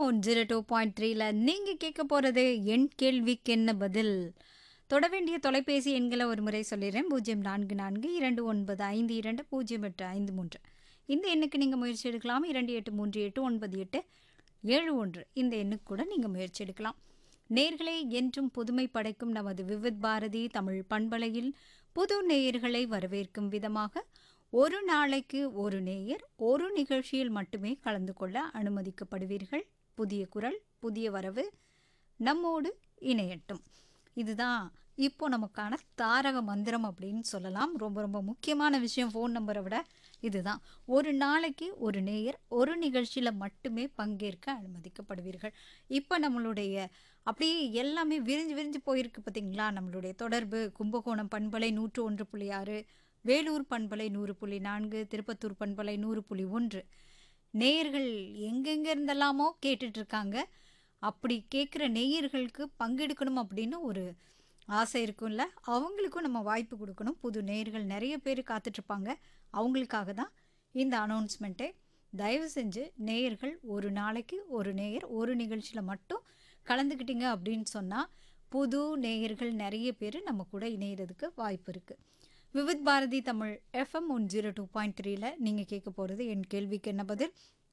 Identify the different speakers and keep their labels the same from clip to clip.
Speaker 1: one zero two point த்ரீல நீங்கள் கேட்க போகிறது என் கேள்விக்கு என்ன பதில் தொட வேண்டிய தொலைபேசி எண்களை ஒரு முறை சொல்லிடுறேன் பூஜ்ஜியம் நான்கு நான்கு இரண்டு ஒன்பது ஐந்து இரண்டு பூஜ்ஜியம் எட்டு ஐந்து மூன்று இந்த எண்ணுக்கு நீங்கள் முயற்சி எடுக்கலாம் இரண்டு எட்டு மூன்று எட்டு ஒன்பது எட்டு ஏழு ஒன்று இந்த எண்ணுக்கு கூட நீங்கள் முயற்சி எடுக்கலாம் நேர்களே என்றும் புதுமை படைக்கும் நமது விவித் பாரதி தமிழ் பண்பலையில் புது நேயர்களை வரவேற்கும் விதமாக ஒரு நாளைக்கு ஒரு நேயர் ஒரு நிகழ்ச்சியில் மட்டுமே கலந்து கொள்ள அனுமதிக்கப்படுவீர்கள் புதிய குரல் புதிய வரவு நம்மோடு இணையட்டும் இதுதான் இப்போ நமக்கான தாரக மந்திரம் அப்படின்னு சொல்லலாம் ரொம்ப ரொம்ப முக்கியமான விஷயம் ஃபோன் நம்பரை விட இதுதான் ஒரு நாளைக்கு ஒரு நேயர் ஒரு நிகழ்ச்சியில் மட்டுமே பங்கேற்க அனுமதிக்கப்படுவீர்கள் இப்போ நம்மளுடைய அப்படியே எல்லாமே விரிஞ்சு விரிஞ்சு போயிருக்கு பார்த்தீங்களா நம்மளுடைய தொடர்பு கும்பகோணம் பண்பலை நூற்று ஒன்று புள்ளி ஆறு வேலூர் பண்பலை நூறு புள்ளி நான்கு திருப்பத்தூர் பண்பலை நூறு புள்ளி ஒன்று நேயர்கள் எங்கெங்க இருந்தெல்லாமோ கேட்டுட்டு இருக்காங்க அப்படி கேட்குற நேயர்களுக்கு பங்கெடுக்கணும் அப்படின்னு ஒரு ஆசை இருக்கும்ல அவங்களுக்கும் நம்ம வாய்ப்பு கொடுக்கணும் புது நேயர்கள் நிறைய பேர் காத்துட்ருப்பாங்க அவங்களுக்காக தான் இந்த அனௌன்ஸ்மெண்ட்டே தயவு செஞ்சு நேயர்கள் ஒரு நாளைக்கு ஒரு நேயர் ஒரு நிகழ்ச்சியில் மட்டும் கலந்துக்கிட்டீங்க அப்படின்னு சொன்னால் புது நேயர்கள் நிறைய பேர் நம்ம கூட இணையிறதுக்கு வாய்ப்பு இருக்குது Vividh Bharati Tamil FM one zero two point த்ரீல நீங்கள் கேட்க போகிறது என் கேள்விக்கு என்ன பதில்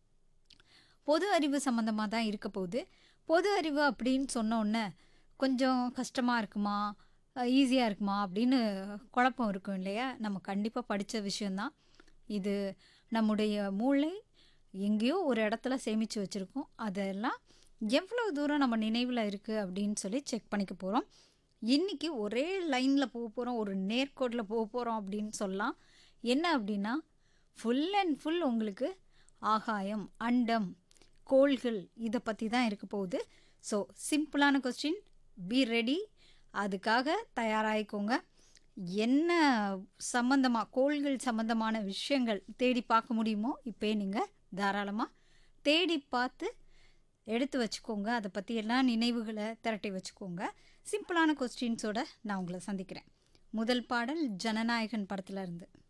Speaker 1: பொது அறிவு சம்மந்தமாக தான் இருக்க போகுது பொது அறிவு அப்படின்னு சொன்னோன்னே கொஞ்சம் கஷ்டமாக இருக்குமா ஈஸியாக இருக்குமா அப்படின்னு குழப்பம் இருக்கும் இல்லையா நம்ம கண்டிப்பாக படித்த விஷயந்தான் இது நம்முடைய மூளை எங்கேயோ ஒரு இடத்துல சேமித்து வச்சுருக்கோம் அதெல்லாம் எவ்வளோ தூரம் நம்ம நினைவில் இருக்குது அப்படின்னு சொல்லி செக் பண்ணிக்க போகிறோம் இன்றைக்கி ஒரே லைனில் போக போகிறோம் ஒரு நேர்கோட்டில் போக போகிறோம் அப்படின்னு சொல்லலாம் என்ன அப்படின்னா ஃபுல் அண்ட் ஃபுல் உங்களுக்கு ஆகாயம் அண்டம் கோள்கள் இதை பற்றி தான் இருக்க போகுது ஸோ சிம்பிளான கொஸ்டின் பி ரெடி அதுக்காக தயாராகிக்கோங்க என்ன சம்மந்தமாக கோள்கள் சம்மந்தமான விஷயங்கள் தேடி பார்க்க முடியுமோ இப்போ நீங்கள் தாராளமாக தேடி பார்த்து எடுத்து வச்சுக்கோங்க அதை பற்றி எல்லா நினைவுகளை திரட்டி வச்சுக்கோங்க சிம்பிளான கொஸ்டின்ஸோட நான் உங்களை சந்திக்கிறேன் முதல் பாடல் ஜனநாயகன் படத்தில் இருந்து